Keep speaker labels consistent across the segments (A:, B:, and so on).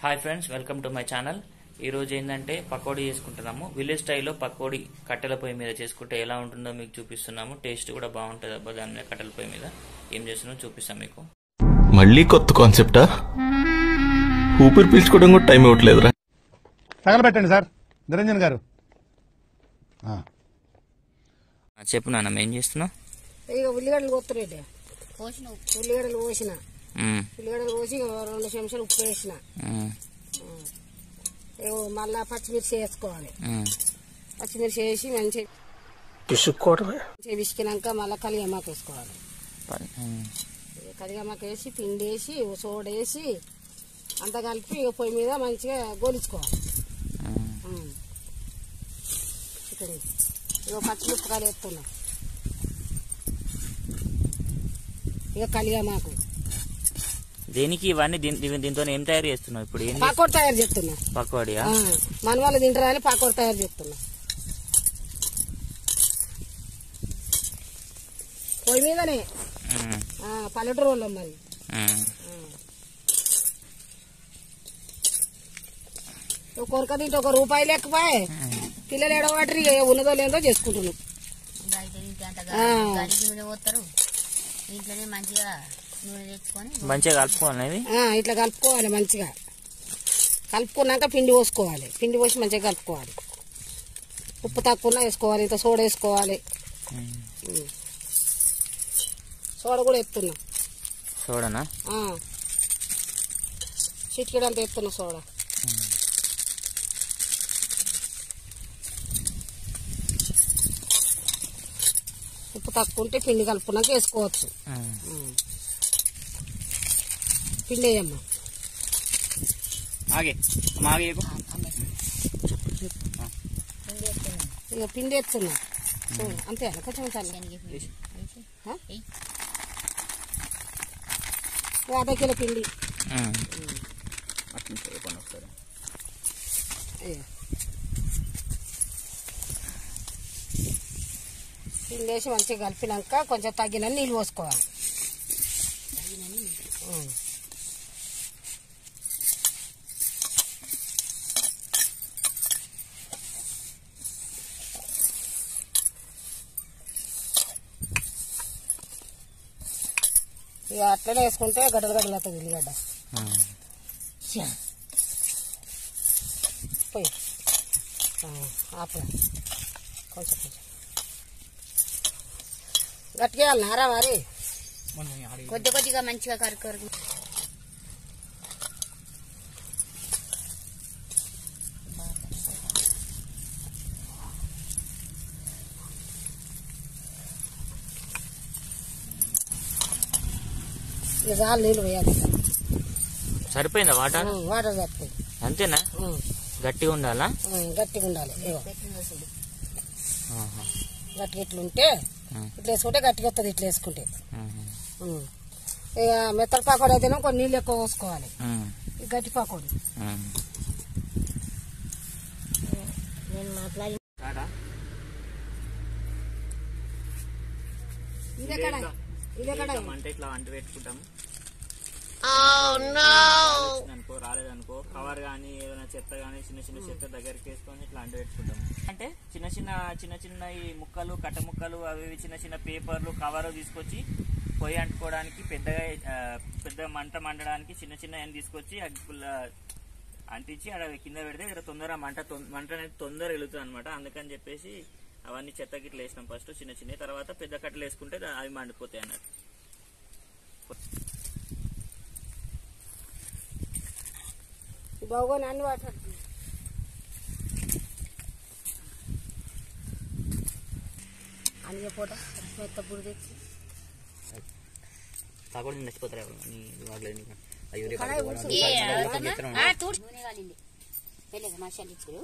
A: Hi friends welcome to my channel ఈ రోజు ఏంటంటే పకోడీ చేసుకుంటున్నాము విలేజ్ స్టైల్లో పకోడీ కట్టెల పొయ్యి మీద చేసుకుంటే ఎలా ఉంటుందో మీకు చూపిస్తున్నాము టేస్ట్ కూడా బాగుంటుంది అబ్బా దాని మీద కట్టెల పొయ్యి మీద ఏం చేస్తున్నామో చూపిస్తాం మీకు
B: మళ్ళీ కొత్త కాన్సెప్టా ఊపిరి పీల్చుకోవడం కూడా టైం ఇవ్వట్లేదురా
C: తగలబెట్టండి సార్ నిరంజన్ గారు ఆ.
A: ఆ, చెప్పు నాన్న ఏం చేస్తున్నావు
D: ఇక ఉల్లిగడ్డలు కొత్తురేట
E: పోసిన ఉప్పు
D: ఉల్లిగడ్డలు పోసిన
A: మ్మ్,
D: ఉల్లిగడ్డలు పోసి ఇక రెండు చెంచాలు ఉప్పు వేసిన
A: మ్మ్,
D: ఇక మళ్ళా పచ్చిమిర్చి వేసుకోవాలి
A: మ్మ్.
D: పచ్చిమిర్చి వేసి మంచి
C: పిసుక్కోవడమే
D: మంచిగా విసికినాక మళ్ళీ కలిగమాకు వేసుకోవాలి
A: ప- మ్మ్.
D: ఇక కలిగమాకు వేసి పిండి వేసి సోడ వేసి అంతా కలిపి ఇక పొయ్యి మీద మంచిగా గోలించుకోవాలి
A: మ్మ్.
D: ఉమ్. ఇక్కడ ఇక పచ్చిమిరపకాయలు వేస్తున్నా ఇక కలిగమాకు
A: దేనికి ఇవన్నీ దీంతో ఏం తయారు చేస్తున్నావు ఇప్పుడు ఏం
D: పాకోడ్ తయారు చేస్తున్నా
A: పకోడియా
D: ఆ, మన వాళ్ళు తింటారని పాకోడ్ తయారు చేస్తున్నా పొయ్యి మీదనే
A: మ్మ్,
D: ఆ, పల్లెటూరు వాళ్ళం మరి
A: మ్మ్.
D: ఒక కొరక తింటే ఒక రూపాయి లేకపోయే పిల్లలు ఎడవాటరి ఉన్నదో లేదో చేసుకుంటున్నాం
E: బయట ఇంటి అంత
D: ఆ.
E: గడికి నూనె పోతారు ఇంట్లోనే మంచిగా నూనె తెచ్చుకొని
A: మంచిగా కలుపుకోవాలి ఇది
D: ఆ, ఇట్లా కలుపుకోవాలి మంచిగా కలుపుకున్నాక పిండి పోసుకోవాలి పిండి పోసి మంచిగా కలుపుకోవాలి ఉప్పు తక్కువ వేసుకోవాలి ఇంత సోడా వేసుకోవాలి
A: మ్మ్.
D: ఉమ్. సోడా కూడా ఎత్తున్నా
A: చూడనా
D: చిటికెడంత ఎత్తున్నా సోడా ఉప్పు తక్కువ ఉంటే పిండి కలుపుకున్నాక వేసుకోవచ్చు
A: మ్మ్.
D: పిండి వేయమ్మా
A: ఆగే మాగే
D: ఇక పిండి ఎత్తున్నా చూడు, అంతే అన్న కొంచెం చాలు
E: శనగపిండి వేసి
D: ఆ?
E: ఎయ్.
D: ఓ అర్ధ కిలో పిండి ఇక. పిండి వేసి మంచిగా కలిపినాక కొంచెం తగిన నీళ్ళు పోసుకోవాలి ఉం. ఇక అట్లనే వేసుకుంటే గడ్డలు గడ్డలు అవుతుంది ఉల్లిగడ్డ పోయి ఆపరా కొంచెం కొంచెం గట్టిగా వేయాలి నారా మరి
E: కొద్ది కొద్దిగా మంచిగా కరుకరు
D: ఇక చాలు నీళ్ళు వేయాలి
A: సరిపోయిందా వాటర్
D: ఉం, వాటర్ తప్పి
A: అంతేనా గట్టిగా ఉండాలా
D: గట్టిగా ఉండాలి ఇగో
E: పెట్టిందో చూడు
A: ఆహా.
D: గట్టిగా ఇట్లా ఉంటే
A: ఉం.
D: ఇట్లా వేసుకుంటే గట్టిగా వస్తుంది ఇట్లా వేసుకుంటే
A: మ్మ్.
D: ఉం. ఇక మెత్తల పాకోడి అయితేనే కొన్ని నీళ్ళు ఎక్కువ పోసుకోవాలి
A: మ్మ్.
D: ఈ గట్టి పాకోడి
A: మ్మ్.
E: నేను మాట్లాడి
D: ఇదే కడ ఇదే కడ
A: అంటే ఇట్లా అంటు పెట్టుకుంటాము అనుకో రాలేదనుకో కవర్ కానీ ఏదైనా చెత్త కానీ చిన్న చిన్న చెత్త దగ్గరికి వేసుకొని ఇట్లా అంటు పెట్టుకుంటాము అంటే చిన్న చిన్న చిన్న చిన్న ఈ ముక్కలు కట్ట ముక్కలు అవి ఇవి చిన్న చిన్న పేపర్లు కవర్ తీసుకొచ్చి పొయ్యి అంటుకోవడానికి పెద్దగా ఆ, పెద్ద మంట మండడానికి చిన్న చిన్న ఏం తీసుకొచ్చి అగ్గిపుల్ల అంటించి అక్కడ కింద పెడితే ఇక్కడ తొందరగా మంట తొం- మంట అనేది తొందరగా వెళుతుంది అనమాట అందుకని చెప్పేసి అవన్నీ చెత్త గిట్ల వేసినాం ఫస్ట్ చిన్న చిన్న తర్వాత పెద్ద కట్టలు వేసుకుంటే దా- అవి మండిపోతాయి అన్నట్టు
D: బాగోని అన్ని వాటర్ అన్ని పూట మెత్త పుడి తెచ్చి
A: కాకుండా నచ్చిపోతారు ఎవరు నీ వాడలేదు నీకు అయ్యో రేపు
D: కడాయి
A: అది
D: ఉడుసు.
A: కూడా
E: ఏ,
A: అందులో
E: అవునా?
A: చెప్తాను.
E: ఆ, తూడు. నూనె కాలింది వెళ్ళేది మసాలా ఇచ్చుడు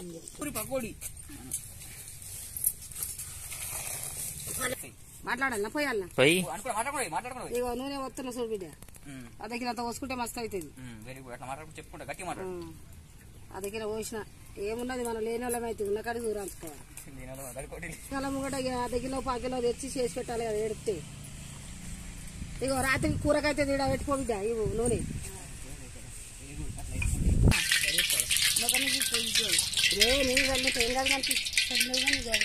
D: మాట్లాడాలన్నా పోయాలన్నా
A: పోయి
D: ఇగో నూనె వస్తున్నా చూడు బిడ్డ అర్ధ కిలో అంత పోసుకుంటే మస్తు అవుతుంది
F: వెరీ గుడ్ అట్లా మాట్లాడుకుంటే చెప్పుకుంటా గట్టి మాట్లాడు
D: అర్ధ కిలో పోసిన ఏమున్నది మనం లేని వాళ్ళం అయితే ఉన్న కాడికి దూరంచుకోవాలి
F: దీనివల్ల వదలుకోటి
D: కిలో ముంగట ఇక అర్ధ కిలో పా కిలో తెచ్చి చేసి పెట్టాలి కదా ఏడితే ఇగో రాత్రి కూరకైతే తీడ పెట్టుకో బిడ్డ ఇవ్వు నూనె ఏ నేను వెళ్ళి ఏం కాదు మనకి చదివేగా నీ కాదు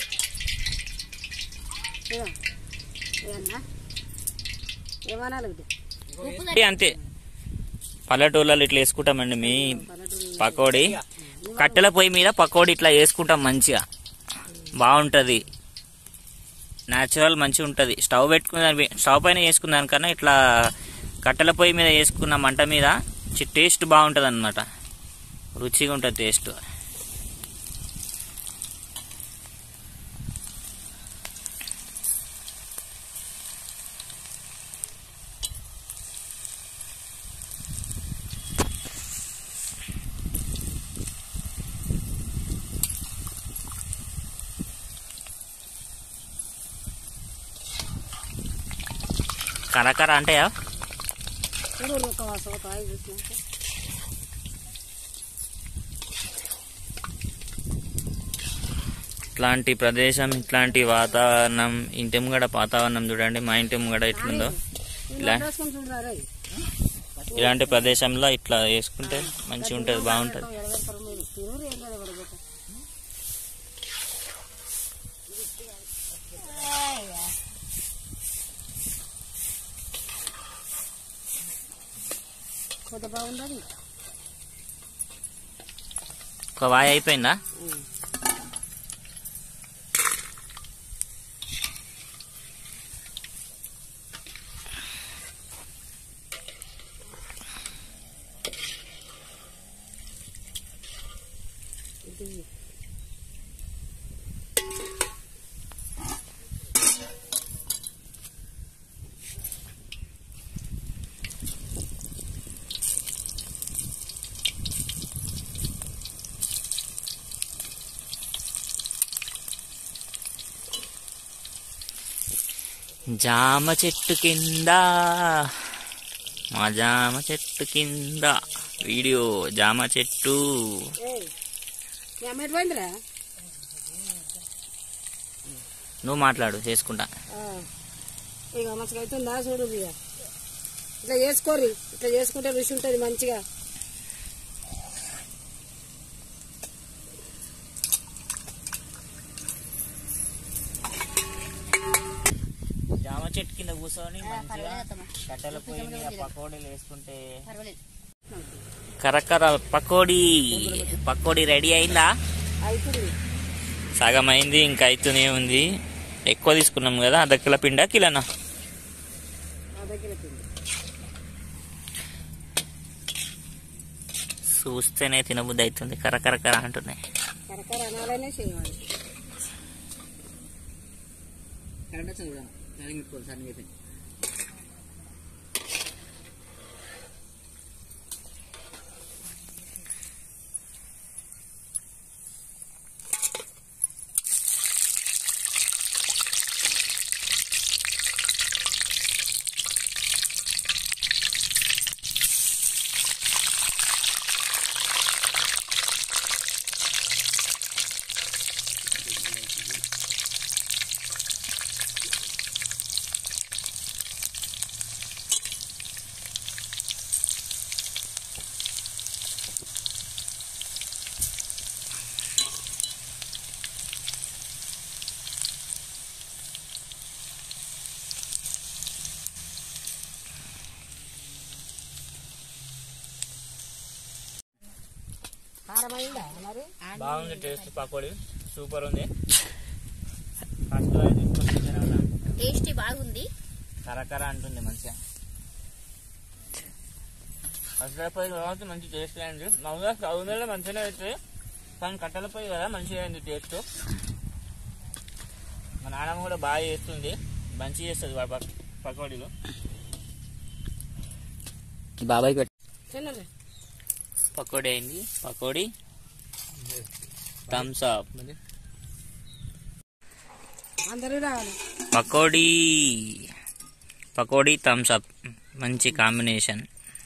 D: ఏమో ఏమన్నా ఏమనాలి బిడ్డ
A: అంతే పల్లెటూళ్ళలో ఇట్లా వేసుకుంటామండి మీ పకోడీ కట్టెల పొయ్యి మీద పకోడీ ఇట్లా వేసుకుంటాం మంచిగా బాగుంటుంది న్యాచురల్ మంచిగా ఉంటుంది స్టవ్ పెట్టుకున్న స్టవ్ పైన చేసుకున్న దానికన్నా ఇట్లా కట్టెల పొయ్యి మీద వేసుకున్న మంట మీద చి- టేస్ట్ బాగుంటుంది అనమాట రుచిగా ఉంటుంది టేస్ట్ కరకర అంటే
D: చూడు ఒక వాసన ఒక ఆయి చూసినాక
A: ఇట్లాంటి ప్రదేశం ఇట్లాంటి వాతావరణం ఇంటి ముంగడ వాతావరణం చూడండి మా ఇంటి ముంగడ ఎట్లుందో ఇలా
D: వేసుకొని చూడరా రే
A: ఇలాంటి ప్రదేశంలో ఇట్లా వేసుకుంటే మంచిగా ఉంటుంది బాగుంటుంది
D: ఎడగడతారు మీరు తినరు ఏం కాదు ఎవరు కొద్ది బాగుండదు
A: ఒక వాయి అయిపోయిందా జామ చెట్టు కింద మా జామ చెట్టు కింద వీడియో జామ చెట్టు
D: మీ అమ్మ ఎటు పోయిందిరా
A: నువ్వు మాట్లాడు చేసుకుంటా
D: ఆ. ఇక మంచిగా అవుతుందా చూడు ఇక ఇట్లా చేసుకోర్రి ఇట్లా చేసుకుంటే రుచి ఉంటుంది మంచిగా
A: జామ చెట్టు కింద కూర్చొని మంచిగా
E: పర్వాలేదు అత్తమ్మ.
A: కట్టెల పొయ్యి మీద పకోడీలు వేసుకుంటే
E: పర్వాలేదు
A: కరకర పకోడీ పకోడీ రెడీ అయిందా
D: అవుతుంది
A: సగం అయింది ఇంకా అయితూనే ఉంది ఎక్కువ తీసుకున్నాం కదా అర్ధ కిలో పిండా కిలోనా
D: నా దగ్గర పిండి
A: చూస్తేనే తినబుద్ధి అవుతుంది కరకర కర అంటున్నాయి
D: కరకర అనాలనే చేయాలి కారం అయిందా మరి
A: బాగుంది టేస్ట్ పకోడీ సూపర్ ఉంది ఫస్ట్ తీసుకొని తింటేనే ఉన్నా.
E: టేస్టీ బాగుంది
A: కరకర అంటుంది మంచిగా ఫస్ట్ పొయ్యి కాబట్టి మంచి టేస్ట్ అయింది మామూలుగా స్టవ్ మీద మంచిగానే అవుతుంది కానీ కట్టెల పొయ్యి కదా మంచిగా అయింది టేస్ట్ మా నాన్నమ్మ కూడా బాగా చేస్తుంది మంచిగా చేస్తుంది వా- పక్- పకోడీలు బాబాయ్
D: తినండి
A: పకోడీ అయింది పకోడీ థమ్స్ అప్
D: అందరూ రావాలి
A: పకోడీ పకోడీ థమ్స్ అప్ మంచి కాంబినేషన్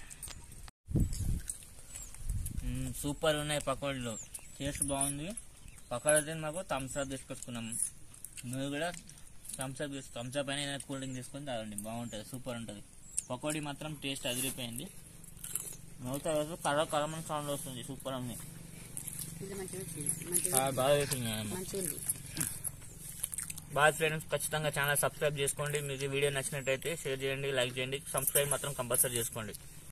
A: మ్మ్, సూపర్ ఉన్నాయి పకోడీలు టేస్ట్ బాగుంది పకోడీ తిని మాకు థమ్స్ అప్ తీసుకొచ్చుకున్నాం మీరు కూడా థమ్స్ అప్ తీసు థమ్స్ అప్ అయినా కూల్ డ్రింక్ తీసుకొని తాగండి బాగుంటుంది సూపర్ ఉంటుంది పకోడీ మాత్రం టేస్ట్ అదిరిపోయింది నవ్వుతా రోజు కర్ర కర్రమని సౌండ్ వస్తుంది సూపర్ ఉంది
E: ఇది మంచిగా వచ్చింది మంచిగా
A: బాగా వేసింది
E: మంచిగా ఉంది
A: బాగా ఫ్రెండ్స్ ఖచ్చితంగా ఛానల్ సబ్స్క్రైబ్ చేసుకోండి మీకు ఈ వీడియో నచ్చినట్టయితే షేర్ చేయండి లైక్ చేయండి సబ్స్క్రైబ్ మాత్రం కంపల్సరీ చేసుకోండి